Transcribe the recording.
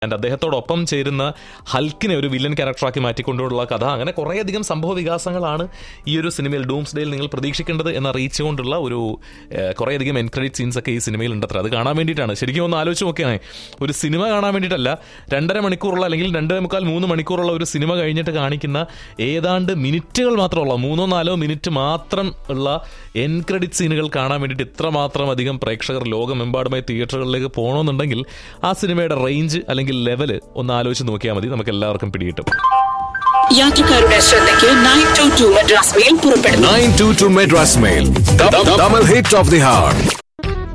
And അദ്ദേഹത്തോടൊപ്പം ചേരുന്ന ഹൽക്കിനെ ഒരു വില്ലൻ ക്യാരക്ടറാക്കി മാറ്റിക്കൊണ്ടുള്ള കഥ അങ്ങനെ കുറേയധികം സംഭവ വികാസങ്ങളാണ് ഈ ഒരു സിനിമയിൽ ഡൂംസ് ഡേയിൽ നിങ്ങൾ പ്രതീക്ഷിക്കേണ്ടത് എന്ന് അറിയിച്ചുകൊണ്ടുള്ള ഒരു ഏഹ്, കുറേയധികം എൻക്രെഡിറ്റ് സീൻസ് ഒക്കെ ഈ സിനിമയിൽ ഉണ്ടത്ര അത് കാണാൻ വേണ്ടിയിട്ടാണ് ശരിക്കും ഒന്ന് ആലോചിച്ച് നോക്കിയാണേ ഒരു സിനിമ കാണാൻ വേണ്ടിയിട്ടല്ല രണ്ടര മണിക്കൂറുള്ള അല്ലെങ്കിൽ രണ്ടര മുക്കാൽ മൂന്ന് മണിക്കൂറുള്ള ഒരു സിനിമ കഴിഞ്ഞിട്ട് കാണിക്കുന്ന ഏതാണ്ട് മിനിറ്റുകൾ മാത്രമുള്ള മൂന്നോ നാലോ മിനിറ്റ് മാത്രം ഉള്ള എൻ ക്രെഡിറ്റ് സീനുകൾ കാണാൻ വേണ്ടിയിട്ട് ഇത്രമാത്രം അധികം പ്രേക്ഷകർ ലോകമെമ്പാടുമായി തിയേറ്ററുകളിലേക്ക് പോകണമെന്നുണ്ടെങ്കിൽ ആ സിനിമയുടെ റേഞ്ച് അല്ലെങ്കിൽ ലെവല് ഒന്ന് ആലോചിച്ച് നോക്കിയാൽ മതി നമുക്ക് എല്ലാവർക്കും പിടികിട്ടും യാത്രക്കാരുടെ ശ്രദ്ധയ്ക്ക് nine two two Madras mail പുറപ്പെടുന്നു 922 Madras Mail. The, the, double hit of the heart.